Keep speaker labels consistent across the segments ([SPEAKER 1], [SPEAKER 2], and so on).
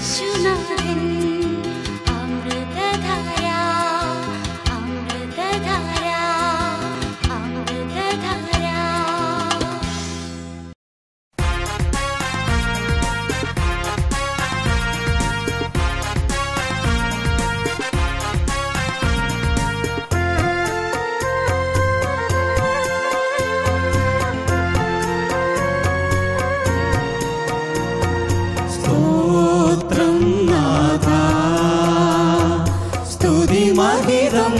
[SPEAKER 1] യേശുനാഥൻ അമൃതധാര അമൃതധാര അമൃതധാര
[SPEAKER 2] സ്തോത്രം നാഥ സ്തുതി മഹിതം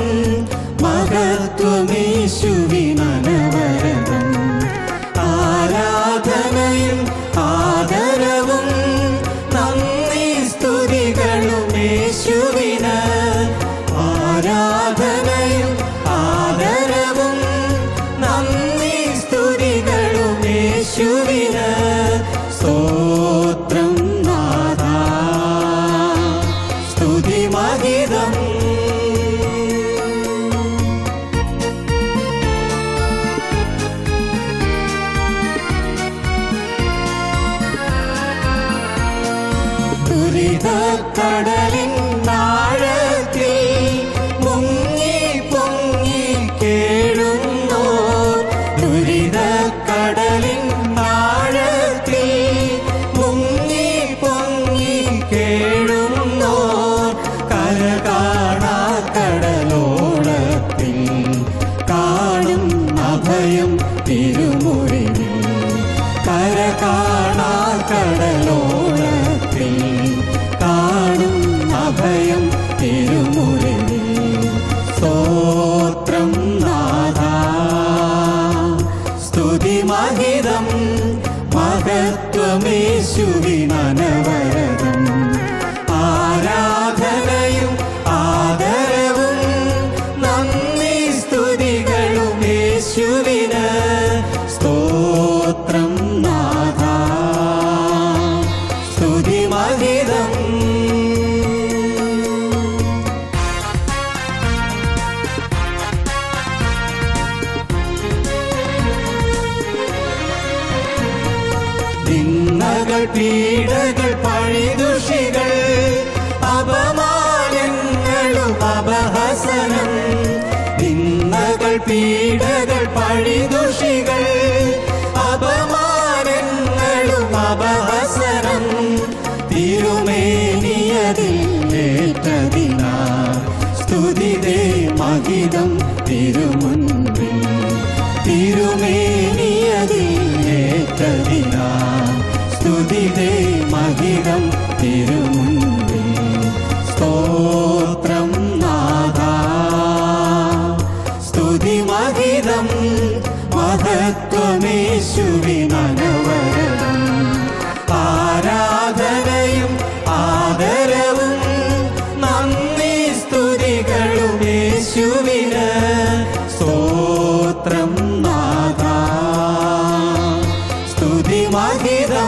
[SPEAKER 2] മഹത്വമേശുവിനവരതം ആരാധനയും ആദരവും നന്ദി സ്തുതികളും യേശുവിന് ആരാധനയും ആദരവും നന്ദി സ്തുതികളും യേശുവിന് സ്തോത്രം നാഥ സ്തുതി മഹിതം ദുരിതക്കടലിൻ ആഴത്തിൽ മുങ്ങി പൊങ്ങി കേഴുന്നോ ദുരിതക്കടലിൻ ആഴത്തിൽ മുങ്ങി പൊങ്ങി കേഴുന്നോ കര കാണാ കടലോളത്തിൽ കാണും അഭയം തിരുമുറിവിൽ കര കാണാ കടലോളത്തിൽ കാണും അഭയം തിരുമുറിവിൽ സ്തോത്രം നാഥ സ്തുതി മഹിതം മഹത്വമേശുവിനവരതം ആരാധനയും ആദരവും നന്ദി സ്തുതികളും യേശുവിന് സ്തോത്രം നാഥ സ്തുതി മഹിതം നിന്ദകൾ പീഡകൾ പഴിദുഷികൾ അപമാനങ്ങളും അപഹസനം നിന്ദകൾ പീഡകൾ പഴിദുഷികൾ അപമാനങ്ങളും അപഹസനം തിരുമേനിയതിൽ ഏറ്റതിനാ സ്തുതിതേ മഹിതം തിരുമുൻപിൽ തിരുമേനിയതിൽ ഏറ്റതിനാ സ്തുതിതേ മഹിതം തിരുമുൻപിൽ സ്തോത്രം നാഥ സ്തുതി മഹിതം മഹത്വമേശുവിനവരതം ആരാധനയും ആദരവും നന്ദി സ്തുതികളും യേശുവിന് സ്തോത്രം നാഥ സ്തുതി മഹിതം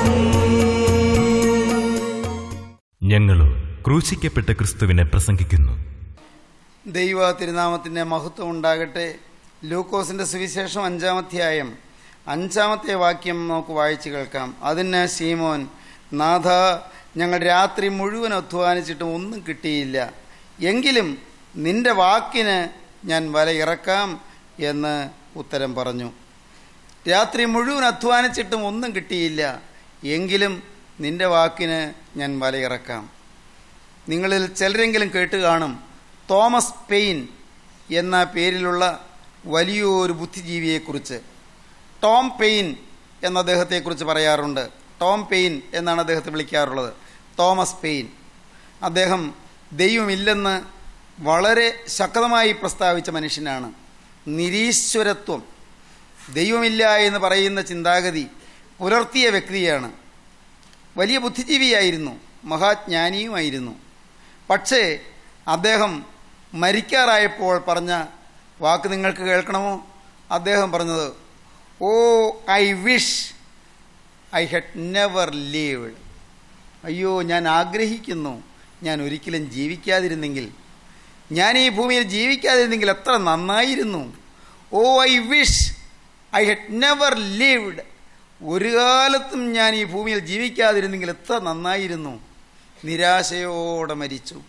[SPEAKER 3] ഞങ്ങളോ ക്രൂശിക്കപ്പെട്ട ക്രിസ്തുവിനെ പ്രസംഗിക്കുന്നു
[SPEAKER 4] ദൈവ തിരുനാമത്തിൻ്റെ മഹത്വം ഉണ്ടാകട്ടെ ലൂക്കോസിൻ്റെ സുവിശേഷം അഞ്ചാമധ്യായം അഞ്ചാമത്തെ വാക്യം നമുക്ക് വായിച്ചു കേൾക്കാം അതിന് ശീമോൻ നാഥ ഞങ്ങൾ രാത്രി മുഴുവൻ അധ്വാനിച്ചിട്ടും ഒന്നും കിട്ടിയില്ല എങ്കിലും നിന്റെ വാക്കിന് ഞാൻ വല ഇറക്കാം എന്ന് ഉത്തരം പറഞ്ഞു രാത്രി മുഴുവൻ അധ്വാനിച്ചിട്ടും ഒന്നും കിട്ടിയില്ല എങ്കിലും നിന്റെ വാക്കിന് ഞാൻ വലയിറക്കാം നിങ്ങളിൽ ചിലരെങ്കിലും കേട്ട് കാണും തോമസ് പെയിൻ എന്ന പേരിലുള്ള വലിയൊരു ബുദ്ധിജീവിയെക്കുറിച്ച് ടോം പെയിൻ എന്ന അദ്ദേഹത്തെക്കുറിച്ച് പറയാറുണ്ട് ടോം പെയിൻ എന്നാണ് അദ്ദേഹത്തെ വിളിക്കാറുള്ളത് തോമസ് പെയിൻ അദ്ദേഹം ദൈവമില്ലെന്ന് വളരെ ശക്തമായി പ്രസ്താവിച്ച മനുഷ്യനാണ് നിരീശ്വരത്വം ദൈവമില്ല എന്ന് പറയുന്ന ചിന്താഗതി പുലർത്തിയ വ്യക്തിയാണ് വലിയ ബുദ്ധിജീവിയായിരുന്നു മഹാജ്ഞാനിയുമായിരുന്നു പക്ഷേ അദ്ദേഹം മരിക്കാറായപ്പോൾ പറഞ്ഞ വാക്ക് നിങ്ങൾക്ക് കേൾക്കണമോ അദ്ദേഹം പറഞ്ഞത് oh I wish I had never lived അയ്യോ ഞാൻ ആഗ്രഹിക്കുന്നു ഞാൻ ഒരിക്കലും ജീവിക്കാതിരുന്നെങ്കിൽ ഞാൻ ഈ ഭൂമിയിൽ ജീവിക്കാതിരുന്നെങ്കിൽ എത്ര നന്നായിരുന്നു oh I wish I had never lived ഒരു കാലത്തും ഞാൻ ഈ ഭൂമിയിൽ ജീവിക്കാതിരുന്നെങ്കിൽ എത്ര നന്നായിരുന്നു നിരാശയോടെ മരിച്ചു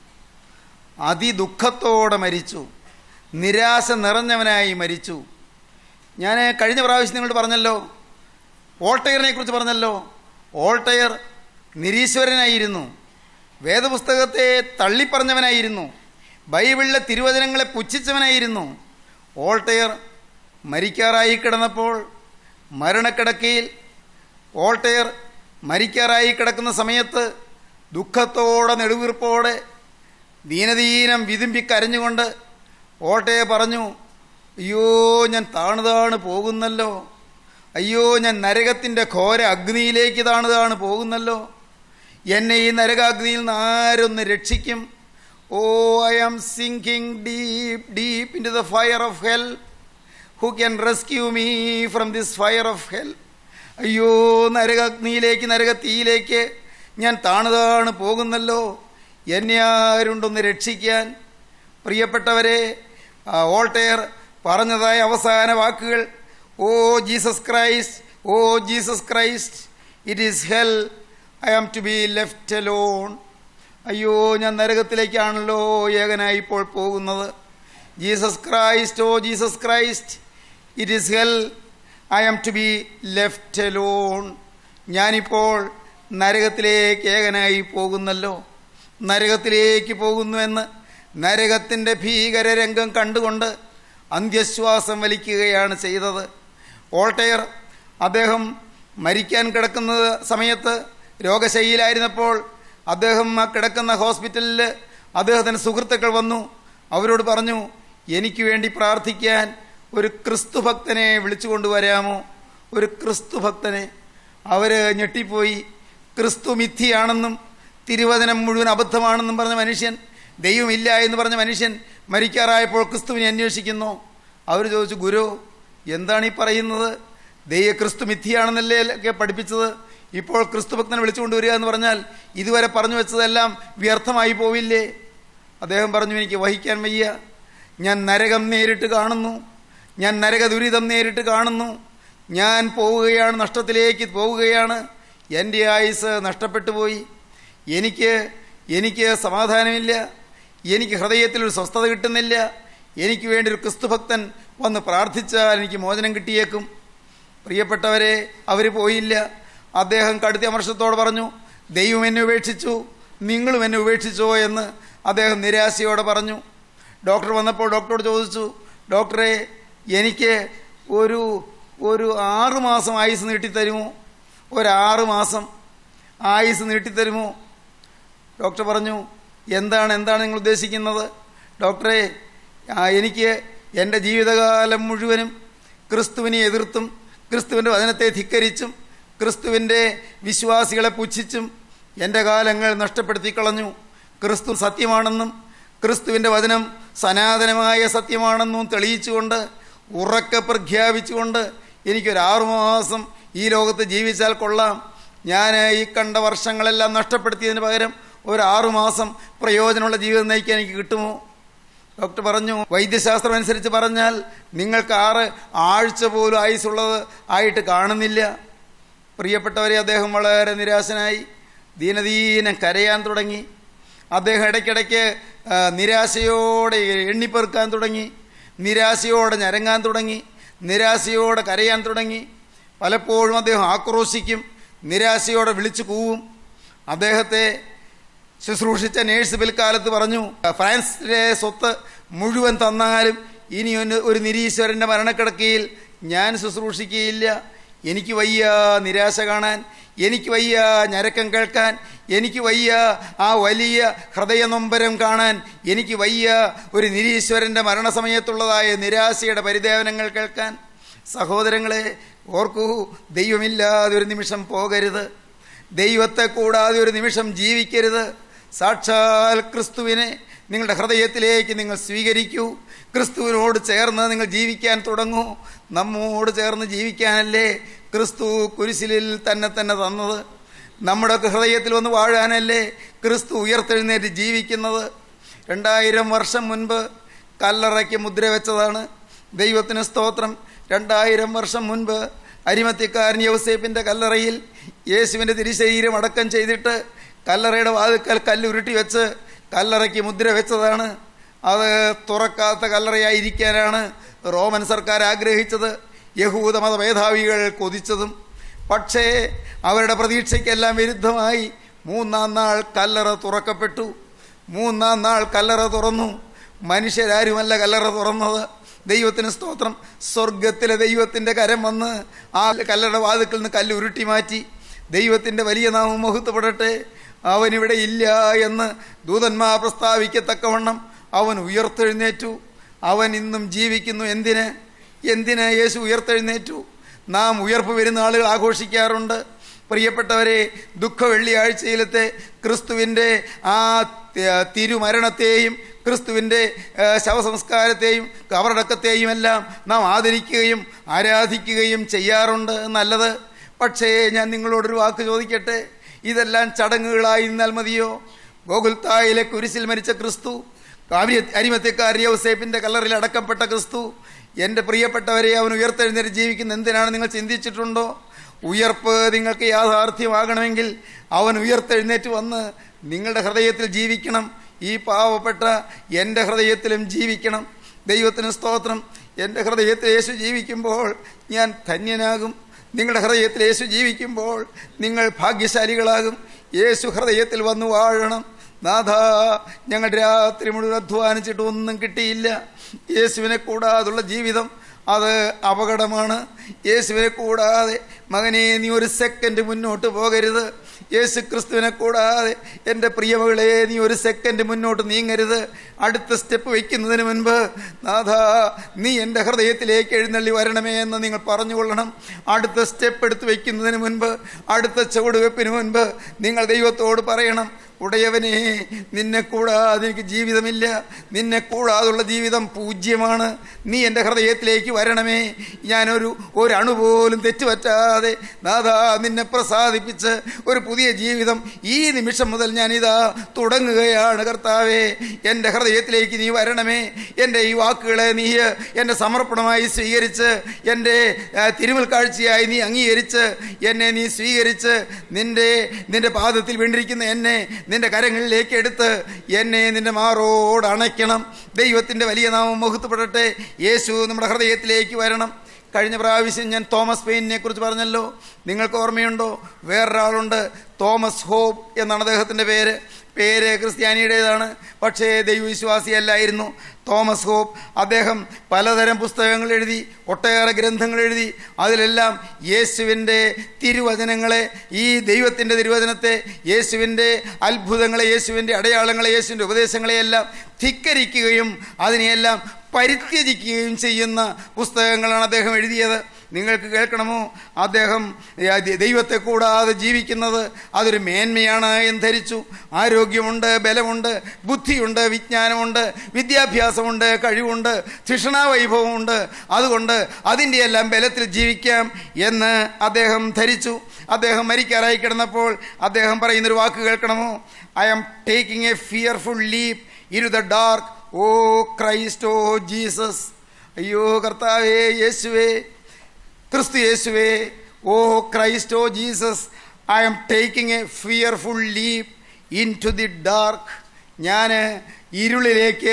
[SPEAKER 4] അതിദുഃഖത്തോടെ മരിച്ചു നിരാശ നിറഞ്ഞവനായി മരിച്ചു ഞാൻ കഴിഞ്ഞ പ്രാവശ്യം നിങ്ങളോട് പറഞ്ഞല്ലോ ഓൾട്ടയറിനെ കുറിച്ച് പറഞ്ഞല്ലോ ഓൾട്ടയർ നിരീശ്വരനായിരുന്നു വേദപുസ്തകത്തെ തള്ളിപ്പറഞ്ഞവനായിരുന്നു ബൈബിളിലെ തിരുവചനങ്ങളെ പുച്ഛിച്ചവനായിരുന്നു ഓൾട്ടയർ മരിക്കാറായി കിടന്നപ്പോൾ മരണക്കിടക്കയിൽ ഓൾട്ടയർ മരിക്കാറായി കിടക്കുന്ന സമയത്ത് ദുഃഖത്തോടെ നെടുവീർപ്പോടെ ദീനദീനം വിതുമ്പി കരഞ്ഞുകൊണ്ട് ഓട്ടയെ പറഞ്ഞു അയ്യോ ഞാൻ താണു താണ് പോകുന്നല്ലോ അയ്യോ ഞാൻ നരകത്തിൻ്റെ ഘോര അഗ്നിയിലേക്ക് താണു താണ് പോകുന്നല്ലോ എന്നെ ഈ നരകാഗ്നിയിൽ നിന്ന് ആരൊന്ന് രക്ഷിക്കും oh I am sinking deep deep into the fire of hell who can rescue me from this fire of hell അയ്യോ നരകാഗ്നിയിലേക്ക് നരകത്തീയിലേക്ക് ഞാൻ താണുതാണ് പോകുന്നല്ലോ എന്നെ ആരുണ്ടൊന്ന് രക്ഷിക്കാൻ പ്രിയപ്പെട്ടവരെ ആ ഓൾട്ടയർ പറഞ്ഞതായ അവസാന വാക്കുകൾ oh Jesus Christ oh Jesus Christ it is hell I am to be left alone അയ്യോ ഞാൻ നരകത്തിലേക്കാണല്ലോ ഏകനായി ഇപ്പോൾ പോകുന്നത് Jesus Christ oh Jesus Christ it is hell I am to be left alone ഞാനിപ്പോൾ നരകത്തിലേക്ക് ഏകനായി പോകുന്നല്ലോ നരകത്തിലേക്ക് പോകുന്നുവെന്ന് നരകത്തിൻ്റെ ഭീകരരംഗം കണ്ടുകൊണ്ട് അന്ത്യശ്വാസം വലിക്കുകയാണ് ചെയ്തത് ഓൾട്ടയർ അദ്ദേഹം മരിക്കാൻ കിടക്കുന്ന സമയത്ത് രോഗശൈലിയിലായിരുന്നപ്പോൾ അദ്ദേഹം ആ കിടക്കുന്ന ഹോസ്പിറ്റലിൽ അദ്ദേഹത്തിൻ്റെ സുഹൃത്തുക്കൾ വന്നു അവരോട് പറഞ്ഞു എനിക്ക് വേണ്ടി പ്രാർത്ഥിക്കാൻ ഒരു ക്രിസ്തു ഭക്തനെ വിളിച്ചു കൊണ്ടുവരാമോ ഒരു ക്രിസ്തു ഭക്തനെ അവർ ഞെട്ടിപ്പോയി ക്രിസ്തു മിഥ്യയാണെന്നും തിരുവചനം മുഴുവൻ അബദ്ധമാണെന്നും പറഞ്ഞ മനുഷ്യൻ ദൈവമില്ല എന്ന് പറഞ്ഞ മനുഷ്യൻ മരിക്കാറായപ്പോൾ ക്രിസ്തുവിനെ അന്വേഷിക്കുന്നു അവർ ചോദിച്ചു ഗുരു എന്താണ് ഈ പറയുന്നത് ദൈവ ക്രിസ്തു മിഥ്യയാണെന്നല്ലേ ഒക്കെ പഠിപ്പിച്ചത് ഇപ്പോൾ ക്രിസ്തു ഭക്തനെ വിളിച്ചുകൊണ്ടുവരിക എന്ന് പറഞ്ഞാൽ ഇതുവരെ പറഞ്ഞു വെച്ചതെല്ലാം വ്യർത്ഥമായി പോവില്ലേ അദ്ദേഹം പറഞ്ഞു എനിക്ക് വഹിക്കാൻ വയ്യ ഞാൻ നരകം നേരിട്ട് കാണുന്നു ഞാൻ നരക ദുരിതം നേരിട്ട് കാണുന്നു ഞാൻ പോവുകയാണ് നഷ്ടത്തിലേക്ക് പോവുകയാണ് എൻ്റെ ആയുസ് നഷ്ടപ്പെട്ടു പോയി എനിക്ക് എനിക്ക് സമാധാനമില്ല എനിക്ക് ഹൃദയത്തിൽ ഒരു സ്വസ്ഥത കിട്ടുന്നില്ല എനിക്ക് വേണ്ടി ഒരു ക്രിസ്തുഭക്തൻ വന്ന് പ്രാർത്ഥിച്ചാൽ എനിക്ക് മോചനം കിട്ടിയേക്കും പ്രിയപ്പെട്ടവരെ അവർ പോയില്ല അദ്ദേഹം കടുത്ത അമർഷത്തോട് പറഞ്ഞു ദൈവം എന്നെ ഉപേക്ഷിച്ചു നിങ്ങളും എന്നെ ഉപേക്ഷിച്ചോ എന്ന് അദ്ദേഹം നിരാശയോടെ പറഞ്ഞു ഡോക്ടർ വന്നപ്പോൾ ഡോക്ടറോട് ചോദിച്ചു ഡോക്ടറെ എനിക്ക് ഒരു ഒരു ആറ് മാസം ആയുസ് നീട്ടിത്തരുമോ ഒരാറ് മാസം ആയുസ് നീട്ടിത്തരുമോ ഡോക്ടർ പറഞ്ഞു എന്താണ് എന്താണ് നിങ്ങൾ ഉദ്ദേശിക്കുന്നത് ഡോക്ടറെ ആ, എനിക്ക് എൻ്റെ ജീവിതകാലം മുഴുവനും ക്രിസ്തുവിനെ എതിർത്തും ക്രിസ്തുവിൻ്റെ വചനത്തെ ധിക്കരിച്ചും ക്രിസ്തുവിൻ്റെ വിശ്വാസികളെ പുച്ഛിച്ചും എൻ്റെ കാലങ്ങൾ നഷ്ടപ്പെടുത്തി കളഞ്ഞു ക്രിസ്തു സത്യമാണെന്നും ക്രിസ്തുവിൻ്റെ വചനം സനാതനമായ സത്യമാണെന്നും തെളിയിച്ചുകൊണ്ട് ഉറക്കെ പ്രഖ്യാപിച്ചുകൊണ്ട് എനിക്കൊരു ആറുമാസം ഈ ലോകത്ത് ജീവിച്ചാൽ കൊള്ളാം ഞാൻ ഈ കണ്ട വർഷങ്ങളെല്ലാം നഷ്ടപ്പെടുത്തിയതിന് പകരം ഒരു ആറുമാസം പ്രയോജനമുള്ള ജീവിതം നയിക്കാൻ എനിക്ക് കിട്ടുമോ ഡോക്ടർ പറഞ്ഞു വൈദ്യശാസ്ത്രം അനുസരിച്ച് പറഞ്ഞാൽ നിങ്ങൾക്ക് ആറ് ആഴ്ച പോലും ആയുസുള്ളത് ആയിട്ട് കാണുന്നില്ല പ്രിയപ്പെട്ടവരെ അദ്ദേഹം വളരെ നിരാശനായി ദീനദീനം കരയാൻ തുടങ്ങി അദ്ദേഹം ഇടയ്ക്കിടയ്ക്ക് ആ, നിരാശയോടെ എണ്ണിപ്പെറുക്കാൻ തുടങ്ങി നിരാശയോടെ ഞരങ്ങാൻ തുടങ്ങി നിരാശയോടെ കരയാൻ തുടങ്ങി പലപ്പോഴും അദ്ദേഹം ആക്രോശിക്കും നിരാശയോടെ വിളിച്ചു കൂവും അദ്ദേഹത്തെ ശുശ്രൂഷിച്ച നേഴ്സ് പിൽക്കാലത്ത് പറഞ്ഞു ഫ്രാൻസിലെ സ്വത്ത് മുഴുവൻ തന്നാലും ഇനി ഒന്ന് ഒരു നിരീശ്വരൻ്റെ മരണക്കിടക്കയിൽ ഞാൻ ശുശ്രൂഷിക്കുകയില്ല എനിക്ക് വയ്യ നിരാശ കാണാൻ എനിക്ക് വയ്യ ഞരക്കം കേൾക്കാൻ എനിക്ക് വയ്യ ആ വലിയ ഹൃദയനൊമ്പരം കാണാൻ എനിക്ക് വയ്യ ഒരു നിരീശ്വരൻ്റെ മരണസമയത്തുള്ളതായ നിരാശയുടെ പരിദേവനങ്ങൾ കേൾക്കാൻ സഹോദരങ്ങളെ ഓർക്കൂ ദൈവമില്ലാതെ ഒരു നിമിഷം പോകരുത് ദൈവത്തെ കൂടാതെ ഒരു നിമിഷം ജീവിക്കരുത് സാക്ഷാൽ ക്രിസ്തുവിനെ നിങ്ങളുടെ ഹൃദയത്തിലേക്ക് നിങ്ങൾ സ്വീകരിക്കൂ ക്രിസ്തുവിനോട് ചേർന്ന് നിങ്ങൾ ജീവിക്കാൻ തുടങ്ങൂ നമ്മോട് ചേർന്ന് ജീവിക്കാനല്ലേ ക്രിസ്തു കുരിശിലിൽ തന്നെ തന്നെ തന്നത് നമ്മുടെ ഹൃദയത്തിൽ ഒന്ന് വാഴാനല്ലേ ക്രിസ്തു ഉയർത്തെഴുന്നേറ്റ് ജീവിക്കുന്നത് രണ്ടായിരം വർഷം മുൻപ് കല്ലറയ്ക്ക് മുദ്ര വെച്ചതാണ് ദൈവത്തിന് സ്തോത്രം രണ്ടായിരം വർഷം മുൻപ് അരിമത്യക്കാരൻ യൗസേപ്പിൻ്റെ കല്ലറയിൽ യേശുവിൻ്റെ തിരുശരീരം അടക്കം ചെയ്തിട്ട് കല്ലറയുടെ വാതുക്കൽ കല്ലുരുട്ടി വെച്ച് കല്ലറയ്ക്ക് മുദ്ര വെച്ചതാണ് അത് തുറക്കാത്ത കല്ലറയായിരിക്കാനാണ് റോമൻ സർക്കാർ ആഗ്രഹിച്ചത് യഹൂദ മത മേധാവികൾ കൊതിച്ചതും പക്ഷേ അവരുടെ പ്രതീക്ഷയ്ക്കെല്ലാം വിരുദ്ധമായി മൂന്നാം നാൾ കല്ലറ തുറക്കപ്പെട്ടു മൂന്നാം നാൾ കല്ലറ തുറന്നു മനുഷ്യരാരുമല്ല കല്ലറ തുറന്നത് ദൈവത്തിന് സ്തോത്രം സ്വർഗത്തിലെ ദൈവത്തിൻ്റെ കരം വന്ന് ആ കല്ലറയുടെ വാതുക്കിൽ നിന്ന് കല്ല് ഉരുട്ടി മാറ്റി ദൈവത്തിൻ്റെ വലിയ നാമം മഹത്വപ്പെടട്ടെ അവനിവിടെ ഇല്ല എന്ന് ദൂതന്മാർ പ്രസ്താവിക്കത്തക്കവണ്ണം അവൻ ഉയർത്തെഴുന്നേറ്റു അവൻ ഇന്നും ജീവിക്കുന്നു എന്തിന് എന്തിന് യേശു ഉയർത്തെഴുന്നേറ്റു നാം ഉയർപ്പ് വരുന്ന ആളുകൾ ആഘോഷിക്കാറുണ്ട് പ്രിയപ്പെട്ടവരെ ദുഃഖ വെള്ളിയാഴ്ചയിലത്തെ ക്രിസ്തുവിൻ്റെ ആ ത- തിരുമരണത്തെയും ക്രിസ്തുവിൻ്റെ ആ, ശവസംസ്കാരത്തെയും കവറടക്കത്തെയും എല്ലാം നാം ആദരിക്കുകയും ആരാധിക്കുകയും ചെയ്യാറുണ്ട് നല്ലത് പക്ഷേ ഞാൻ നിങ്ങളോടൊരു വാക്ക് ചോദിക്കട്ടെ ഇതെല്ലാം ചടങ്ങുകളായി നിന്നാൽ മതിയോ ഗോകുൽത്തായിലെ കുരിശിൽ മരിച്ച ക്രിസ്തു അരിമത്യക്കാർ യൗസേപ്പിൻ്റെ കല്ലറിൽ അടക്കപ്പെട്ട ക്രിസ്തു എൻ്റെ പ്രിയപ്പെട്ടവരെ അവൻ ഉയർത്തെഴുന്നേറ്റ് ജീവിക്കുന്ന എന്തിനാണ് നിങ്ങൾ ചിന്തിച്ചിട്ടുണ്ടോ ഉയർപ്പ് നിങ്ങൾക്ക് യാഥാർത്ഥ്യമാകണമെങ്കിൽ അവൻ ഉയർത്തെഴുന്നേറ്റ് വന്ന് നിങ്ങളുടെ ഹൃദയത്തിൽ ജീവിക്കണം ഈ പാവപ്പെട്ട എൻ്റെ ഹൃദയത്തിലും ജീവിക്കണം ദൈവത്തിന് സ്തോത്രം എൻ്റെ ഹൃദയത്തിൽ യേശു ജീവിക്കുമ്പോൾ ഞാൻ ധന്യനാകും നിങ്ങളുടെ ഹൃദയത്തിൽ യേശു ജീവിക്കുമ്പോൾ നിങ്ങൾ ഭാഗ്യശാലികളാകും യേശു ഹൃദയത്തിൽ വന്ന് വാഴണം നാഥ ഞങ്ങൾ രാത്രി മുഴുവൻ അധ്വാനിച്ചിട്ട് ഒന്നും കിട്ടിയില്ല യേശുവിനെ കൂടാതുള്ള ജീവിതം അത് അപകടമാണ് യേശുവിനെ കൂടാതെ മകനെ നീ ഒരു സെക്കൻഡ് മുന്നോട്ട് പോകരുത് യേശു ക്രിസ്തുവിനെ കൂടാതെ എൻ്റെ പ്രിയമകളെ നീ ഒരു സെക്കൻഡ് മുന്നോട്ട് നീങ്ങരുത് അടുത്ത സ്റ്റെപ്പ് വയ്ക്കുന്നതിന് മുൻപ് നാഥ നീ എൻ്റെ ഹൃദയത്തിലേക്ക് എഴുന്നള്ളി വരണമേ എന്ന് നിങ്ങൾ പറഞ്ഞുകൊള്ളണം അടുത്ത സ്റ്റെപ്പ് എടുത്ത് വയ്ക്കുന്നതിന് മുൻപ് അടുത്ത ചുവടുവെപ്പിന് മുൻപ് നിങ്ങൾ ദൈവത്തോട് പറയണം ഉടയവനെ നിന്നെ കൂടാതെ എനിക്ക് ജീവിതമില്ല നിന്നെ കൂടാതുള്ള ജീവിതം പൂജ്യമാണ് നീ എൻ്റെ ഹൃദയത്തിലേക്ക് വരണമേ ഞാനൊരു ഒരു അണു പോലും തെറ്റുപറ്റാതെ നാഥാ നിന്നെ പ്രസാദിപ്പിച്ച് ഒരു പുതിയ ജീവിതം ഈ നിമിഷം മുതൽ ഞാനിതാ തുടങ്ങുകയാണ് കർത്താവേ എൻ്റെ ഹൃദയത്തിലേക്ക് നീ വരണമേ എൻ്റെ ഈ വാക്കുകളെ നീ എൻ്റെ സമർപ്പണമായി സ്വീകരിച്ച് എൻ്റെ ആ, തിരുമുൽ കാഴ്ചയായി നീ അംഗീകരിച്ച് എന്നെ നീ സ്വീകരിച്ച് നിന്റെ നിന്റെ പാദത്തിൽ വീണ്ടിരിക്കുന്ന എന്നെ നിന്റെ കരങ്ങളിലേക്ക് എടുത്ത് എന്നെ നിന്റെ മാറോട് അണയ്ക്കണം ദൈവത്തിൻ്റെ വലിയ നാമം മുഹത്വപ്പെടട്ടെ യേശു നമ്മുടെ ഹൃദയത്തിലേക്ക് വരണം കഴിഞ്ഞ പ്രാവശ്യം ഞാൻ തോമസ് പെയിനിനെ കുറിച്ച് പറഞ്ഞല്ലോ നിങ്ങൾക്ക് ഓർമ്മയുണ്ടോ വേറൊരാളുണ്ട് തോമസ് ഹോബ് എന്നാണ് അദ്ദേഹത്തിൻ്റെ പേര് പേര് ക്രിസ്ത്യാനിയുടേതാണ് പക്ഷേ ദൈവവിശ്വാസിയല്ലായിരുന്നു തോമസ് ഹോപ്പ് അദ്ദേഹം പലതരം പുസ്തകങ്ങൾ എഴുതി ഒട്ടേറെ ഗ്രന്ഥങ്ങൾ എഴുതി അതിലെല്ലാം യേശുവിൻ്റെ തിരുവചനങ്ങളെ ഈ ദൈവത്തിൻ്റെ തിരുവചനത്തെ യേശുവിൻ്റെ അത്ഭുതങ്ങളെ യേശുവിൻ്റെ അടയാളങ്ങളെ യേശുവിൻ്റെ ഉപദേശങ്ങളെയെല്ലാം ധിക്കരിക്കുകയും അതിനെയെല്ലാം പരിത്യജിക്കുകയും ചെയ്യുന്ന പുസ്തകങ്ങളാണ് അദ്ദേഹം എഴുതിയത് നിങ്ങൾക്ക് കേൾക്കണമോ അദ്ദേഹം ആ, ദ- ദൈവത്തെ കൂടാതെ ജീവിക്കുന്നത് അതൊരു മേന്മയാണ് എന്ന് ധരിച്ചു ആരോഗ്യമുണ്ട് ബലമുണ്ട് ബുദ്ധിയുണ്ട് വിജ്ഞാനമുണ്ട് വിദ്യാഭ്യാസമുണ്ട് കഴിവുണ്ട് തൃഷ്ണാവൈഭവമുണ്ട് അതുകൊണ്ട് അതിൻ്റെ എല്ലാം ബലത്തിൽ ജീവിക്കാം എന്ന് അദ്ദേഹം ധരിച്ചു അദ്ദേഹം മരിക്കാറായി കിടന്നപ്പോൾ അദ്ദേഹം പറയുന്നൊരു വാക്ക് കേൾക്കണമോ I am taking a fearful leap ഇരു the dark oh Christ oh Jesus അയ്യോ കർത്താവേ യേശുവേ ക്രിസ്തു യേശുവേ oh Christ oh Jesus I am taking a fearful leap into the dark ഞാൻ ഇരുളിലേക്ക്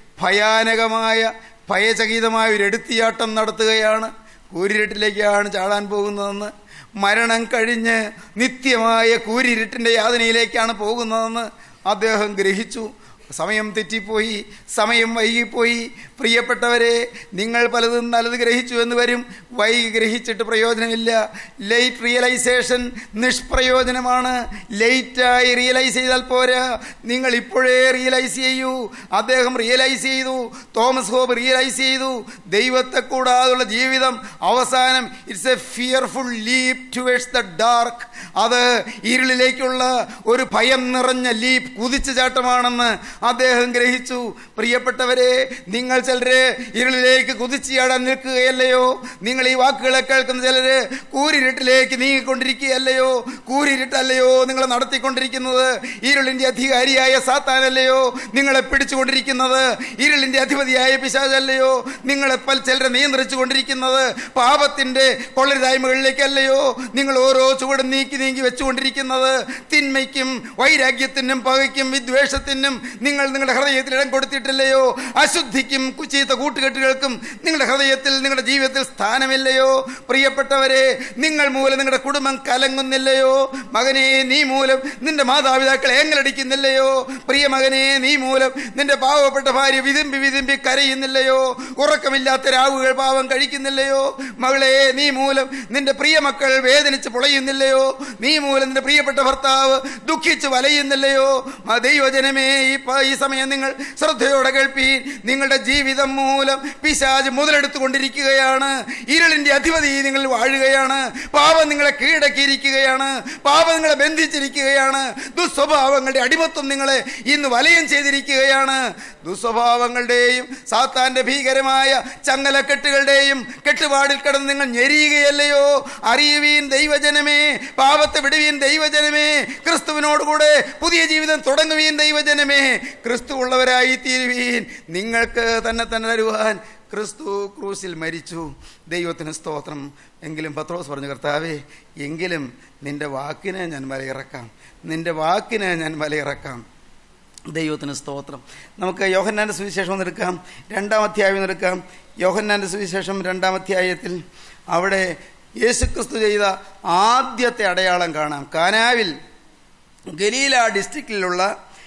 [SPEAKER 4] ഭയാനകമായ ഭയചകിതമായ ഒരു എടുത്തിയാട്ടം നടത്തുകയാണ് കൂരിരുട്ടിലേക്കാണ് ചാടാൻ പോകുന്നതെന്ന് മരണം കഴിഞ്ഞ് നിത്യമായ കൂരിരുട്ടിൻ്റെ യാതനയിലേക്കാണ് പോകുന്നതെന്ന് അദ്ദേഹം ഗ്രഹിച്ചു സമയം തെറ്റിപ്പോയി സമയം വൈകിപ്പോയി പ്രിയപ്പെട്ടവരെ നിങ്ങൾ പലതും നല്ലത് ഗ്രഹിച്ചു എന്ന് വരും വൈകി ഗ്രഹിച്ചിട്ട് പ്രയോജനമില്ല ലേറ്റ് റിയലൈസേഷൻ നിഷ്പ്രയോജനമാണ് ലേറ്റായി റിയലൈസ് ചെയ്താൽ പോരാ നിങ്ങൾ ഇപ്പോഴേ റിയലൈസ് ചെയ്യൂ അദ്ദേഹം റിയലൈസ് ചെയ്തു തോമസ് ഹോബ് റിയലൈസ് ചെയ്തു ദൈവത്തെ കൂടാതുള്ള ജീവിതം അവസാനം it's a fearful leap towards the dark അത് ഇരുളിലേക്കുള്ള ഒരു ഭയം നിറഞ്ഞ ലീപ് കുതിച്ചു ചാട്ടമാണെന്ന് അദ്ദേഹം ഗ്രഹിച്ചു പ്രിയപ്പെട്ടവരെ നിങ്ങൾ ചിലര് ഇരുളിലേക്ക് കുതിച്ചു ചാടാൻ നിൽക്കുകയല്ലയോ നിങ്ങൾ ഈ വാക്കുകളെ കേൾക്കുന്ന ചിലര് കൂരിരുട്ടിലേക്ക് നീങ്ങിക്കൊണ്ടിരിക്കുകയല്ലയോ കൂരിരുട്ടല്ലയോ നിങ്ങളെ നടത്തിക്കൊണ്ടിരിക്കുന്നത് ഇരുളിന്റെ അധികാരിയായ സാത്താനല്ലയോ നിങ്ങളെ പിടിച്ചുകൊണ്ടിരിക്കുന്നത് ഇരുളിന്റെ അധിപതിയായ പിശാചല്ലയോ നിങ്ങളെ പല ചിലരെ നിയന്ത്രിച്ചു കൊണ്ടിരിക്കുന്നത് പാപത്തിന്റെ കൊള്ളരുതായ്മകളിലേക്കല്ലയോ നിങ്ങൾ ഓരോ ചുവടും നീക്കി നീങ്ങി വെച്ചുകൊണ്ടിരിക്കുന്നത് തിന്മയ്ക്കും വൈരാഗ്യത്തിനും പകയ്ക്കും വിദ്വേഷത്തിനും നിങ്ങൾ നിങ്ങളുടെ ഹൃദയത്തിൽ ഇടം കൊടുത്തിട്ടില്ലയോ അശുദ്ധിക്കും ചീത്ത കൂട്ടുകെട്ടുകൾക്കും നിങ്ങളുടെ ഹൃദയത്തിൽ നിങ്ങളുടെ ജീവിതത്തിൽ സ്ഥാനമില്ലയോ പ്രിയപ്പെട്ടവരെ നിങ്ങൾ മൂലം നിങ്ങളുടെ കുടുംബം കലങ്ങുന്നില്ലയോ മകനെ നീ മൂലം നിന്റെ മാതാപിതാക്കൾ ഏങ്ങലടിക്കുന്നില്ലയോ പ്രിയ മകനെ നീ മൂലം നിന്റെ പാവപ്പെട്ട ഭാര്യ വിതുമ്പി വിതുമ്പി കരയുന്നില്ലയോ ഉറക്കമില്ലാത്ത രാവുകൾ പാവം കഴിക്കുന്നില്ലയോ മകളെ നീ മൂലം നിന്റെ പ്രിയ മക്കൾ വേദനിച്ച് പുളയുന്നില്ലയോ നീ മൂലം നിന്റെ പ്രിയപ്പെട്ട ഭർത്താവ് ദുഃഖിച്ച് വലയുന്നില്ലയോ ആ ദൈവജനമേ ഈ പ- ഈ സമയം നിങ്ങൾ ശ്രദ്ധയോടെ കേൾപ്പീൻ നിങ്ങളുടെ ജീവിതം മൂലം പിശാജ് മുതലെടുത്തുകൊണ്ടിരിക്കുകയാണ് ഇരുളിന്റെ അധിപതി നിങ്ങൾ വാഴുകയാണ് പാപം നിങ്ങളെ കീഴടക്കിയിരിക്കുകയാണ് പാപം നിങ്ങളെ ബന്ധിച്ചിരിക്കുകയാണ് ദുസ്വഭാവങ്ങളുടെ അടിമത്വം നിങ്ങളെ ഇന്ന് വലയം ചെയ്തിരിക്കുകയാണ് ദുസ്വഭാവങ്ങളുടെയും സാത്താന്റെ ഭീകരമായ ചങ്ങലക്കെട്ടുകളുടെയും കെട്ടുപാടിൽ കിടന്ന് നിങ്ങൾ ഞെരിയുകയല്ലയോ അറിയുവീൻ ദൈവജനമേ പാപത്തെ വിടുവീൻ ദൈവജനമേ ക്രിസ്തുവിനോടുകൂടെ പുതിയ ജീവിതം തുടങ്ങുവീൻ ദൈവജനമേ ക്രിസ്തു ഉള്ളവരായി തീരുവീൻ നിങ്ങൾക്ക് തന്നെ തന്നെ തരുവാൻ ക്രിസ്തു ക്രൂസിൽ മരിച്ചു ദൈവത്തിന് സ്തോത്രം എങ്കിലും പത്രോസ് പറഞ്ഞു കർത്താവേ എങ്കിലും നിന്റെ വാക്കിനെ ഞാൻ മലയിറക്കാം നിന്റെ വാക്കിനെ ഞാൻ മലയിറക്കാം ദൈവത്തിന് സ്തോത്രം നമുക്ക് യോഹന്നാൻ്റെ സുവിശേഷം ഒന്ന് എടുക്കാം രണ്ടാം അധ്യായം ഒന്ന് എടുക്കാം യോഹന്നാൻ്റെ സുവിശേഷം രണ്ടാം അധ്യായത്തിൽ അവിടെ യേശുക്രിസ്തു ചെയ്ത ആദ്യത്തെ അടയാളം കാണാം കാനാവിൽ ഗലീല ഡിസ്ട്രിക്റ്റിലുള്ള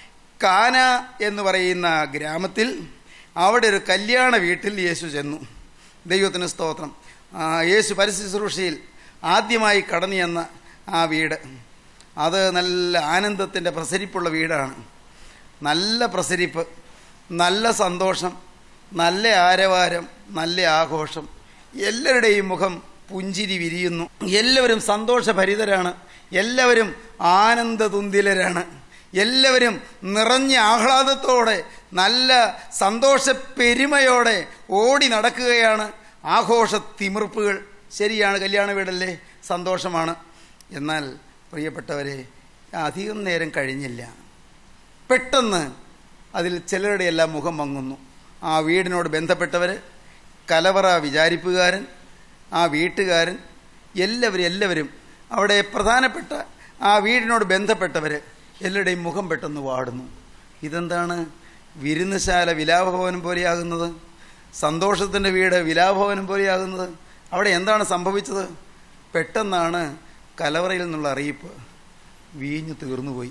[SPEAKER 4] കാന എന്ന് പറയുന്ന ഗ്രാമത്തിൽ അവിടെ ഒരു കല്യാണ വീട്ടിൽ യേശു ചെന്നു ദൈവത്തിന് സ്തോത്രം ആ, യേശു പരിശുശ്രൂഷയിൽ ആദ്യമായി കടന്നു ചെന്ന ആ വീട് അത് നല്ല ആനന്ദത്തിൻ്റെ പ്രസരിപ്പുള്ള വീടാണ് നല്ല പ്രസരിപ്പ് നല്ല സന്തോഷം നല്ല ആരവാരം നല്ല ആഘോഷം എല്ലാവരുടെയും മുഖം പുഞ്ചിരി വിരിയുന്നു എല്ലാവരും സന്തോഷഭരിതരാണ് എല്ലാവരും ആനന്ദതുന്തിലരാണ് എല്ലാവരും നിറഞ്ഞ ആഹ്ലാദത്തോടെ നല്ല സന്തോഷ പെരുമയോടെ ഓടി നടക്കുകയാണ് ആഘോഷ തിമിർപ്പുകൾ ശരിയാണ് കല്യാണ വീടല്ലേ സന്തോഷമാണ് എന്നാൽ പ്രിയപ്പെട്ടവരെ അധികം നേരം കഴിഞ്ഞില്ല പെട്ടെന്ന് അതിൽ ചിലരുടെ എല്ലാം മുഖം മങ്ങുന്നു ആ വീടിനോട് ബന്ധപ്പെട്ടവർ കലവറ വിചാരിപ്പുകാരൻ ആ വീട്ടുകാരൻ എല്ലാവരും എല്ലാവരും അവിടെ പ്രധാനപ്പെട്ട ആ വീടിനോട് ബന്ധപ്പെട്ടവർ എല്ലാവരുടെയും മുഖം പെട്ടെന്ന് വാടുന്നു ഇതെന്താണ് വിരുന്നുശാല വിലാപഭവനം പോലെയാകുന്നത് സന്തോഷത്തിൻ്റെ വീട് വിലാപഭവനം പോലെയാകുന്നത് അവിടെ എന്താണ് സംഭവിച്ചത് പെട്ടെന്നാണ് കലവറയിൽ നിന്നുള്ള അറിയിപ്പ് വീഞ്ഞു തീർന്നുപോയി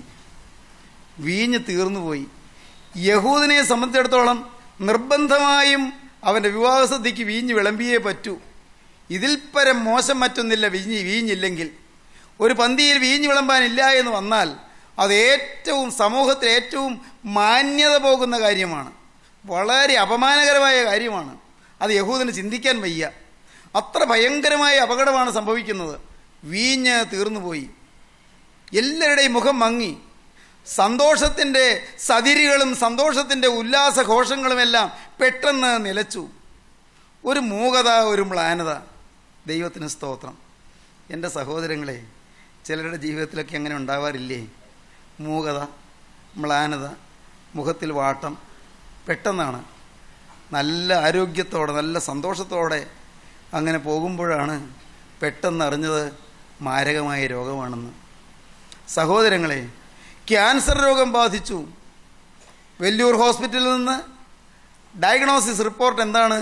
[SPEAKER 4] വീഞ്ഞ് തീർന്നുപോയി യഹൂദിനെ സംബന്ധിച്ചിടത്തോളം നിർബന്ധമായും അവൻ്റെ വിവാഹസദ്യക്ക് വീഞ്ഞ് വിളമ്പിയേ പറ്റൂ ഇതിൽ പരം മോശം മറ്റൊന്നില്ല വീഞ്ഞ് വീഞ്ഞില്ലെങ്കിൽ ഒരു പന്തിയിൽ വീഞ്ഞ് വിളമ്പാനില്ല എന്ന് വന്നാൽ അത് ഏറ്റവും സമൂഹത്തിൽ ഏറ്റവും മാന്യത പോകുന്ന കാര്യമാണ് വളരെ അപമാനകരമായ കാര്യമാണ് അത് യഹൂദിന് ചിന്തിക്കാൻ വയ്യ അത്ര ഭയങ്കരമായ അപകടമാണ് സംഭവിക്കുന്നത് വീഞ്ഞ് തീർന്നുപോയി എല്ലാവരുടെയും മുഖം മങ്ങി സന്തോഷത്തിൻ്റെ സതിരുകളും സന്തോഷത്തിൻ്റെ ഉല്ലാസഘോഷങ്ങളുമെല്ലാം പെട്ടെന്ന് നിലച്ചു ഒരു മൂകത ഒരു മ്ലാനത ദൈവത്തിന് സ്തോത്രം എൻ്റെ സഹോദരങ്ങളെ ചിലരുടെ ജീവിതത്തിലൊക്കെ അങ്ങനെ ഉണ്ടാവാറില്ലേ മൂകത മ്ലാനത മുഖത്തിൽ വാട്ടം പെട്ടെന്നാണ് നല്ല ആരോഗ്യത്തോടെ നല്ല സന്തോഷത്തോടെ അങ്ങനെ പോകുമ്പോഴാണ് പെട്ടെന്ന് അറിഞ്ഞത് മാരകമായ രോഗമാണെന്ന് സഹോദരങ്ങളെ ക്യാൻസർ രോഗം ബാധിച്ചു വെല്ലൂർ ഹോസ്പിറ്റലിൽ നിന്ന് ഡയഗ്നോസിസ് റിപ്പോർട്ട് എന്താണ്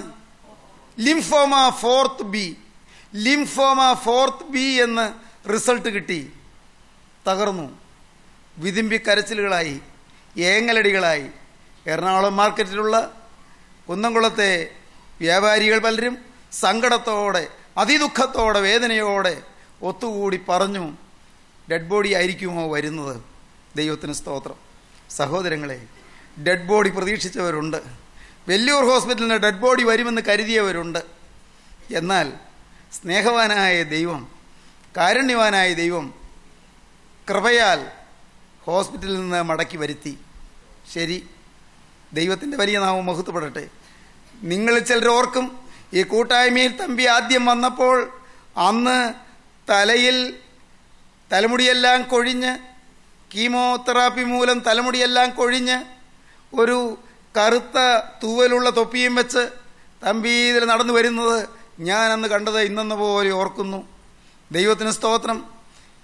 [SPEAKER 4] lymphoma fourth B lymphoma fourth B എന്ന് റിസൾട്ട് കിട്ടി തകർന്നു വിതുമ്പി കരച്ചിലുകളായി ഏങ്ങലടികളായി എറണാകുളം മാർക്കറ്റിലുള്ള കുന്നംകുളത്തെ വ്യാപാരികൾ പലരും സങ്കടത്തോടെ അതിദുഃഖത്തോടെ വേദനയോടെ ഒത്തുകൂടി പറഞ്ഞു ഡെഡ് ബോഡി ആയിരിക്കുമോ വരുന്നത് ദൈവത്തിന് സ്തോത്രം സഹോദരങ്ങളെ ഡെഡ് ബോഡി പ്രതീക്ഷിച്ചവരുണ്ട് വെല്ലൂർ ഹോസ്പിറ്റലിന് ഡെഡ് ബോഡി വരുമെന്ന് കരുതിയവരുണ്ട് എന്നാൽ സ്നേഹവാനായ ദൈവം കാരുണ്യവാനായ ദൈവം കൃപയാൽ ഹോസ്പിറ്റലിൽ നിന്ന് മടക്കി വരുത്തി ശരി ദൈവത്തിൻ്റെ വലിയ നാമം മഹത്വപ്പെടട്ടെ നിങ്ങൾ ചിലർ ഓർക്കും ഈ കൂട്ടായ്മയിൽ തമ്പി ആദ്യം വന്നപ്പോൾ അന്ന് തലയിൽ തലമുടിയെല്ലാം കൊഴിഞ്ഞ് കീമോതെറാപ്പി മൂലം തലമുടിയെല്ലാം കൊഴിഞ്ഞ് ഒരു കറുത്ത തൂവലുള്ള തൊപ്പിയും വെച്ച് തമ്പി ഇതിൽ നടന്നു വരുന്നത് ഞാൻ അന്ന് കണ്ടത് ഇന്നെന്ന പോലെ ഓർക്കുന്നു ദൈവത്തിന് സ്തോത്രം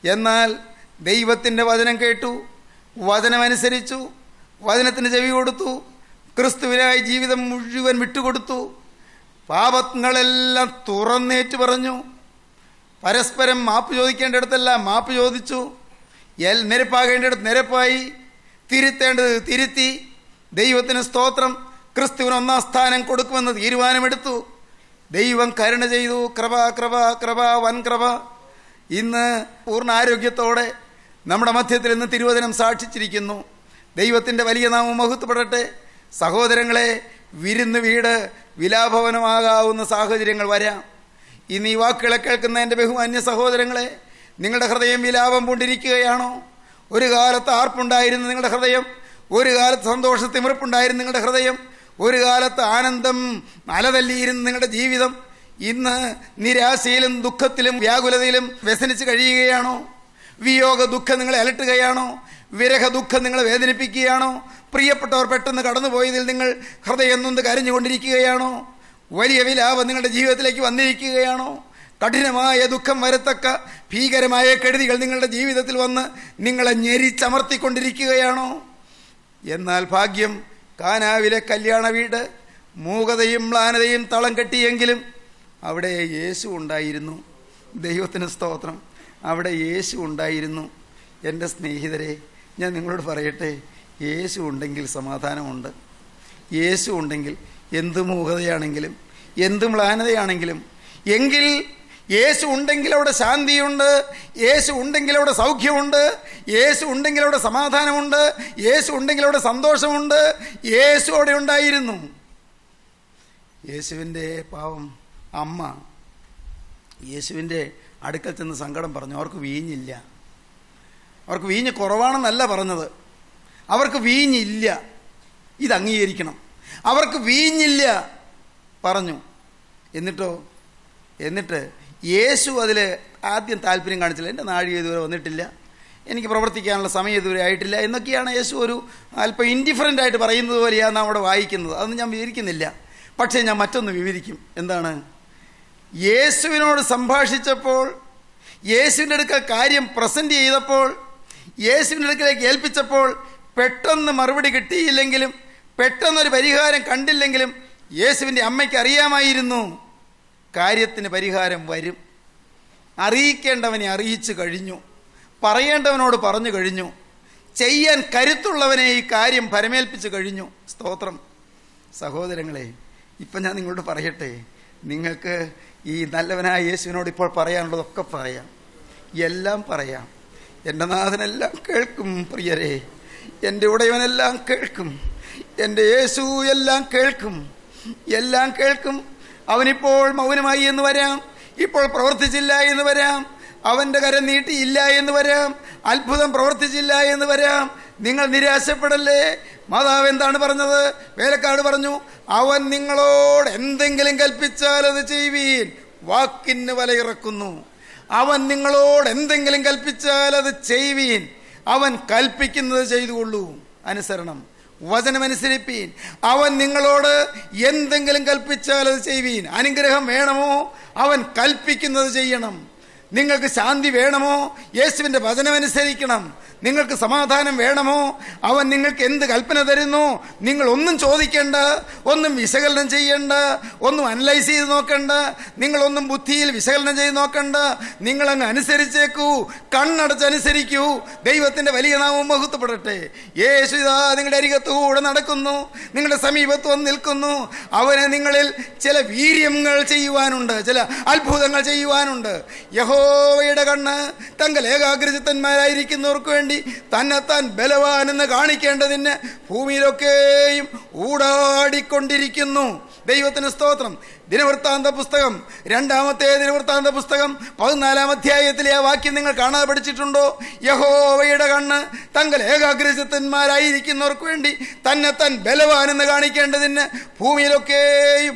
[SPEAKER 4] എന്നാൽ ദൈവത്തിൻ്റെ വചനം കേട്ടു വചനമനുസരിച്ചു വചനത്തിന് ചെവി കൊടുത്തു ക്രിസ്തുവിനായി ജീവിതം മുഴുവൻ വിട്ടുകൊടുത്തു പാപങ്ങളെല്ലാം തുറന്നേറ്റ് പറഞ്ഞു പരസ്പരം മാപ്പ് ചോദിക്കേണ്ടിടത്തെല്ലാം മാപ്പ് ചോദിച്ചു എൽ നിരപ്പാകേണ്ടിടത്ത് നിരപ്പായി തിരുത്തേണ്ടത് തിരുത്തി ദൈവത്തിന് സ്തോത്രം ക്രിസ്തുവിന് ഒന്നാം സ്ഥാനം കൊടുക്കുമെന്ന് തീരുമാനമെടുത്തു ദൈവം കരുണ ചെയ്തു കൃപ കൃപ കൃപ വൻ കൃപ ഇന്ന് പൂർണ്ണ ആരോഗ്യത്തോടെ നമ്മുടെ മധ്യത്തിൽ ഇന്ന് തിരുവചനം സാക്ഷിച്ചിരിക്കുന്നു ദൈവത്തിൻ്റെ വലിയ നാമം മഹത്വപ്പെടട്ടെ സഹോദരങ്ങളെ വിരുന്ന് വീട് വിലാഭവനമാകാവുന്ന സാഹചര്യങ്ങൾ വരാം ഇന്ന് ഈ വാക്കുകളെ കേൾക്കുന്ന എൻ്റെ ബഹുമാന്യ സഹോദരങ്ങളെ നിങ്ങളുടെ ഹൃദയം വിലാപം കൊണ്ടിരിക്കുകയാണോ ഒരു കാലത്ത് ആർപ്പുണ്ടായിരുന്നു നിങ്ങളുടെ ഹൃദയം ഒരു കാലത്ത് സന്തോഷത്തിമിർപ്പുണ്ടായിരുന്നു നിങ്ങളുടെ ഹൃദയം ഒരു കാലത്ത് ആനന്ദം അലതല്ലിയിരുന്ന നിങ്ങളുടെ ജീവിതം ഇന്ന് നിരാശയിലും ദുഃഖത്തിലും വ്യാകുലതയിലും വ്യസനിച്ച് കഴിയുകയാണോ വിയോഗ ദുഃഖം നിങ്ങളെ അലട്ടുകയാണോ വിരഹ ദുഃഖം നിങ്ങളെ വേദനിപ്പിക്കുകയാണോ പ്രിയപ്പെട്ടവർ പെട്ടെന്ന് കടന്നുപോയതിൽ നിങ്ങൾ ഹൃദയം നൊന്ന് കരഞ്ഞുകൊണ്ടിരിക്കുകയാണോ വലിയ വിലാപം നിങ്ങളുടെ ജീവിതത്തിലേക്ക് വന്നിരിക്കുകയാണോ കഠിനമായ ദുഃഖം വരത്തക്ക ഭീകരമായ കെടുതികൾ നിങ്ങളുടെ ജീവിതത്തിൽ വന്ന് നിങ്ങളെ ഞെരിച്ചമർത്തിക്കൊണ്ടിരിക്കുകയാണോ എന്നാൽ ഭാഗ്യം കാനാവിലെ കല്യാണ വീട് മൂകതയും മ്ലാനതയും തളം കെട്ടിയെങ്കിലും അവിടെ യേശു ഉണ്ടായിരുന്നു ദൈവത്തിന് സ്തോത്രം അവിടെ യേശു ഉണ്ടായിരുന്നു എൻ്റെ സ്നേഹിതരെ ഞാൻ നിങ്ങളോട് പറയട്ടെ യേശു ഉണ്ടെങ്കിൽ സമാധാനമുണ്ട് യേശു ഉണ്ടെങ്കിൽ എന്ത് മൂകതയാണെങ്കിലും എന്ത് മ്ലാനതയാണെങ്കിലും എങ്കിൽ യേശു ഉണ്ടെങ്കിൽ അവിടെ ശാന്തിയുണ്ട് യേശു ഉണ്ടെങ്കിൽ അവിടെ സൗഖ്യമുണ്ട് യേശു ഉണ്ടെങ്കിൽ അവിടെ സമാധാനമുണ്ട് യേശു ഉണ്ടെങ്കിൽ അവിടെ സന്തോഷമുണ്ട് യേശു അവിടെ ഉണ്ടായിരുന്നു യേശുവിൻ്റെ പാവം അമ്മ യേശുവിൻ്റെ അടുക്കൽ ചെന്ന് സങ്കടം പറഞ്ഞു അവർക്ക് വീഞ്ഞില്ല അവർക്ക് വീഞ്ഞ് കുറവാണെന്നല്ല പറഞ്ഞത് അവർക്ക് വീഞ്ഞില്ല ഇത് അംഗീകരിക്കണം അവർക്ക് വീഞ്ഞില്ല പറഞ്ഞു എന്നിട്ടോ എന്നിട്ട് യേശു അതിൽ ആദ്യം താല്പര്യം കാണിച്ചില്ല എൻ്റെ നാഴിക ഇതുവരെ വന്നിട്ടില്ല എനിക്ക് പ്രവർത്തിക്കാനുള്ള സമയം ഇതുവരെ ആയിട്ടില്ല എന്നൊക്കെയാണ് യേശു ഒരു അല്പം ഇൻഡിഫറൻ്റ് ആയിട്ട് പറയുന്നത് പോലെയാണ് നാം അവിടെ വായിക്കുന്നത് അതൊന്നും ഞാൻ വിവരിക്കുന്നില്ല പക്ഷേ ഞാൻ മറ്റൊന്ന് വിവരിക്കും എന്താണ് യേശുവിനോട് സംഭാഷിച്ചപ്പോൾ യേശുവിൻ്റെ അടുക്കൽ കാര്യം പ്രസൻറ്റ് ചെയ്തപ്പോൾ യേശുവിൻ്റെ അടുക്കലേക്ക് ഏൽപ്പിച്ചപ്പോൾ പെട്ടെന്ന് മറുപടി കിട്ടിയില്ലെങ്കിലും പെട്ടെന്നൊരു പരിഹാരം കണ്ടില്ലെങ്കിലും യേശുവിൻ്റെ അമ്മയ്ക്ക് അറിയാമായിരുന്നു കാര്യത്തിന് പരിഹാരം വരും അറിയിക്കേണ്ടവനെ അറിയിച്ചു കഴിഞ്ഞു പറയേണ്ടവനോട് പറഞ്ഞു കഴിഞ്ഞു ചെയ്യാൻ കരുത്തുള്ളവനെ ഈ കാര്യം പരമേൽപ്പിച്ചു കഴിഞ്ഞു സ്തോത്രം സഹോദരങ്ങളെ ഇപ്പം ഞാൻ നിങ്ങളോട് പറയട്ടെ നിങ്ങൾക്ക് ഈ നല്ലവനായ യേശുവിനോട് ഇപ്പോൾ പറയാനുള്ളതൊക്കെ പറയാം എല്ലാം പറയാം എൻ്റെ നാഥനെല്ലാം കേൾക്കും പ്രിയരെ എൻ്റെ ഉടയവനെല്ലാം കേൾക്കും എൻ്റെ യേശു എല്ലാം കേൾക്കും എല്ലാം കേൾക്കും അവനിപ്പോൾ മൗനമായി എന്ന് വരാം ഇപ്പോൾ പ്രവർത്തിച്ചില്ല എന്ന് വരാം അവൻ്റെ കരം നീട്ടിയില്ല എന്ന് വരാം അത്ഭുതം പ്രവർത്തിച്ചില്ല എന്ന് വരാം നിങ്ങൾ നിരാശപ്പെടല്ലേ മാതാവ് എന്താണ് പറഞ്ഞത് വേലക്കാട് പറഞ്ഞു അവൻ നിങ്ങളോട് എന്തെങ്കിലും കൽപ്പിച്ചാൽ അത് ചെയ്യുവീൻ വാക്കിന് വലയിറക്കുന്നു അവൻ നിങ്ങളോട് എന്തെങ്കിലും കൽപ്പിച്ചാൽ അത് ചെയ്യുവീൻ അവൻ കൽപ്പിക്കുന്നത് ചെയ്തുകൊള്ളൂ അനുസരണം വചനമനുസരിപ്പീൻ അവൻ നിങ്ങളോട് എന്തെങ്കിലും കൽപ്പിച്ചാൽ അത് ചെയ്യുവീൻ അനുഗ്രഹം വേണമോ അവൻ കൽപ്പിക്കുന്നത് ചെയ്യണം നിങ്ങൾക്ക് ശാന്തി വേണമോ യേശുവിൻ്റെ വചനമനുസരിക്കണം നിങ്ങൾക്ക് സമാധാനം വേണമോ അവൻ നിങ്ങൾക്ക് എന്ത് കൽപ്പന തരുന്നു നിങ്ങൾ ഒന്നും ചോദിക്കേണ്ട ഒന്നും വിശകലനം ചെയ്യേണ്ട ഒന്നും അനലൈസ് ചെയ്ത് നോക്കണ്ട നിങ്ങളൊന്നും ബുദ്ധിയിൽ വിശകലനം ചെയ്ത് നോക്കണ്ട നിങ്ങളങ്ങ് അനുസരിച്ചേക്കൂ കണ്ണടച്ചനുസരിക്കൂ ദൈവത്തിൻ്റെ വലിയ നാമം മഹത്വപ്പെടട്ടെ യേശു ഇതാ നിങ്ങളുടെ അരികത്തുകൂടെ നടക്കുന്നു നിങ്ങളുടെ സമീപത്ത് വന്ന് നിൽക്കുന്നു അവന് നിങ്ങളിൽ ചില വീര്യങ്ങൾ ചെയ്യുവാനുണ്ട് ചില അത്ഭുതങ്ങൾ ചെയ്യുവാനുണ്ട് യഹോവയുടെ കണ്ണ് തങ്ങൾ ഏകാഗ്രചിത്തന്മാരായിരിക്കുന്നവർക്ക് വേണ്ടി തന്നെത്താൻ ബലവാൻ എന്ന് കാണിക്കേണ്ടതിന് ഭൂമിയിലൊക്കെയും ഊടാടിക്കൊണ്ടിരിക്കുന്നു ദൈവത്തിന് സ്തോത്രം ദിനവൃത്താന്ത പുസ്തകം രണ്ടാമത്തെ ദിനവൃത്താന്ത പുസ്തകം പതിനാലാം അധ്യായത്തിലെ ആ വാക്യം നിങ്ങൾ കാണാതെ പഠിച്ചിട്ടുണ്ടോ യഹോവയുടെ കണ്ണ് തങ്ങൾ ഏകാഗ്രചിത്തന്മാരായിരിക്കുന്നവർക്ക് വേണ്ടി തന്നെ താൻ ബലവാനെന്ന് കാണിക്കേണ്ടതിന് ഭൂമിയിലൊക്കെയും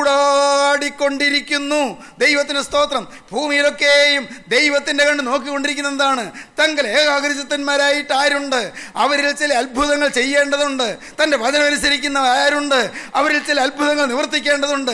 [SPEAKER 4] ഊടാടിക്കൊണ്ടിരിക്കുന്നു ദൈവത്തിന് സ്തോത്രം ഭൂമിയിലൊക്കെയും ദൈവത്തിന്റെ കണ്ണ് നോക്കിക്കൊണ്ടിരിക്കുന്ന എന്താണ് തങ്ങൾ ഏകാഗ്രചിത്തന്മാരായിട്ട് ആരുണ്ട് അവരിൽ ചില അത്ഭുതങ്ങൾ ചെയ്യേണ്ടതുണ്ട് തന്റെ വചനമനുസരിക്കുന്ന ആരുണ്ട് അവരിൽ ചില അത്ഭുതങ്ങൾ നിവർത്തിക്കേണ്ടതുണ്ട് തന്റെ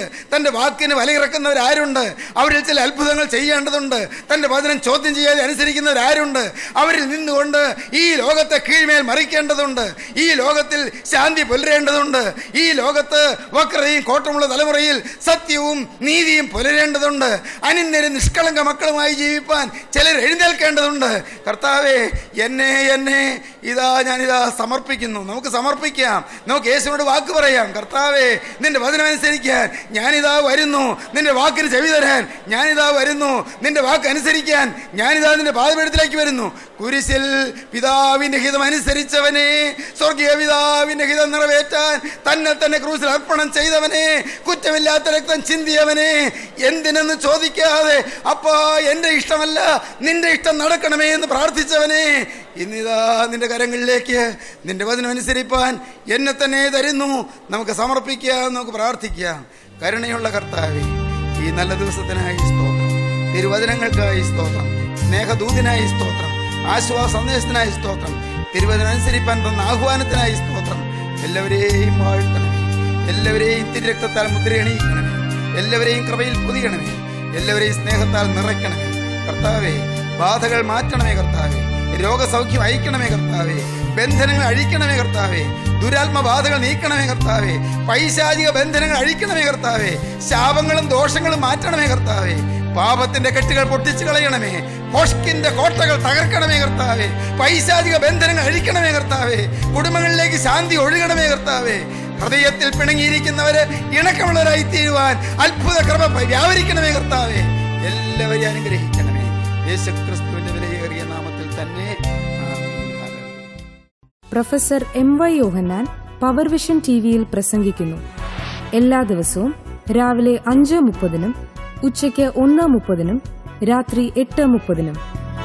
[SPEAKER 4] കർത്താവിന്റെ വാക്കിന് വലയിറക്കുന്നവരാരുണ്ട് അവരിൽ ചില അത്ഭുതങ്ങൾ ചെയ്യേണ്ടതുണ്ട് തന്റെ വചനം ചോദ്യം ചെയ്യാതെ അനുസരിക്കുന്നവരാരുണ്ട് അവരിൽ നിന്നുകൊണ്ട് ഈ ലോകത്തെ കീഴ്മേൽ മറിക്കേണ്ടതുണ്ട് ഈ ലോകത്തിൽ ശാന്തി പുലരേണ്ടതുണ്ട് ഈ ലോകത്ത് വക്രതയും കോട്ടമുള്ള തലമുറയിൽ സത്യവും നീതിയും പുലരേണ്ടതുണ്ട് അനിന്യരും നിഷ്കളങ്ക മക്കളുമായി ജീവിപ്പാൻ ചിലർ എഴുന്നേൽക്കേണ്ടതുണ്ട് കർത്താവേ എന്നെ എന്നെ ഇതാ ഞാനിതാ സമർപ്പിക്കുന്നു നമുക്ക് സമർപ്പിക്കാം നമുക്ക് യേശുവിനോട് വാക്ക് പറയാം കർത്താവേ നിന്റെ വചനമനുസരിക്കാൻ ഞാനിതാ വരുന്നു നിന്റെ വാക്കിന് ചെവി തരാൻ ഞാനിതാ വരുന്നു നിന്റെ വാക്ക് അനുസരിക്കാൻ ഞാനിതാ നിന്റെ പാതപീഠത്തിലേക്ക് വരുന്നു കുരിശിൽ പിതാവിന്റെ ഹിതം അനുസരിച്ചവനെ സ്വർഗീയ പിതാവിന്റെ ഹിതം നിറവേറ്റാൻ തന്നെ തന്നെ ക്രൂസിൽ അർപ്പണം ചെയ്തവനെ കുറ്റമില്ലാത്ത രക്തം ചിന്തിയവനെ എന്തിനെന്ന് ചോദിക്കാതെ അപ്പാ എന്റെ ഇഷ്ടമല്ല നിന്റെ ഇഷ്ടം നടക്കണമേ എന്ന് പ്രാർത്ഥിച്ചവനെ ഇന്നിതാ നിന്റെ കരങ്ങളിലേക്ക് നിന്റെ വചനം അനുസരിപ്പാൻ എന്നെ തന്നെ തരുന്നു നമുക്ക് സമർപ്പിക്കാം നമുക്ക് പ്രാർത്ഥിക്കാം കരുണയുള്ള കർത്താവേ ഈ നല്ല ദിവസത്തിനായി സ്തോത്രം തിരുവചനങ്ങൾക്കായി സ്തോത്രം സ്നേഹദൂതിനായി സ്തോത്രം ആശ്വാസ സന്ദേശത്തിനായി സ്തോത്രം തിരുവചനം അനുസരിപ്പാൻ തന്ന ആഹ്വാനത്തിനായി സ്തോത്രം എല്ലാവരെയും വാഴ്ത്തണമേ എല്ലാവരെയും തിരുരക്തത്താൽ മുദ്രയണിയിക്കണമേ എല്ലാവരെയും കൃപയിൽ പൊതിയണമേ എല്ലാവരെയും സ്നേഹത്താൽ നിറയ്ക്കണമേ കർത്താവേ ബാധകൾ മാറ്റണമേ കർത്താവേ രോഗസൗഖ്യം അയക്കണമേ കർത്താവേ ബന്ധനങ്ങൾ അഴിക്കണമേ കർത്താവേ ദുരാത്മബാധകൾ നീക്കണമേ കർത്താവേ പൈശാചിക ബന്ധനങ്ങൾ അഴിക്കണമേ കർത്താവേ ശാപങ്ങളും ദോഷങ്ങളും മാറ്റണമേ കർത്താവേ പാപത്തിന്റെ കെട്ടുകൾ പൊട്ടിച്ചു കളയണമേ ഹോഷ്കിന്റെ കോട്ടകൾ തകർക്കണമേ കർത്താവേ പൈശാചിക ബന്ധനങ്ങൾ അഴിക്കണമേ കർത്താവേ കുടുംബങ്ങളിലേക്ക് ശാന്തി ഒഴുകണമേ കർത്താവേ ഹൃദയത്തിൽ പിണങ്ങിയിരിക്കുന്നവര് ഇണക്കമുള്ളവരായി തീരുവാൻ അത്ഭുത ക്രമ വ്യാപരിക്കണമേ കർത്താവേ എല്ലാവരെയും അനുഗ്രഹിക്കണമേ യേശു ക്രിസ്തുവിന്റെ വിലയേറിയ നാമത്തിൽ തന്നെ ആമേൻ. ഹല്ലേലൂയ.
[SPEAKER 1] Professor M Y Yohannan power vision T വിയിൽ പ്രസംഗിക്കുന്നു എല്ലാ ദിവസവും രാവിലെ അഞ്ച് മുപ്പതിനും ഉച്ചയ്ക്ക് ഒന്ന് മുപ്പതിനും രാത്രി എട്ട് മുപ്പതിനും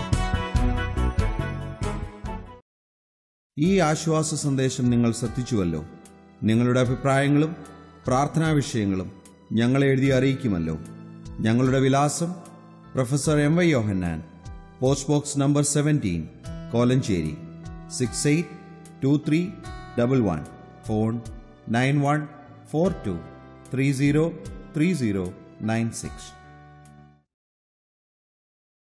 [SPEAKER 5] ഈ ആശ്വാസ സന്ദേശം നിങ്ങൾ ശ്രദ്ധിച്ചുവല്ലോ നിങ്ങളുടെ അഭിപ്രായങ്ങളും പ്രാർത്ഥനാ വിഷയങ്ങളും ഞങ്ങളെ എഴുതി അറിയിക്കുമല്ലോ ഞങ്ങളുടെ വിലാസം professor M Y Yohannan post box number seventeen Kolenchery six eight two three double one phone nine one four two three zero three zero nine six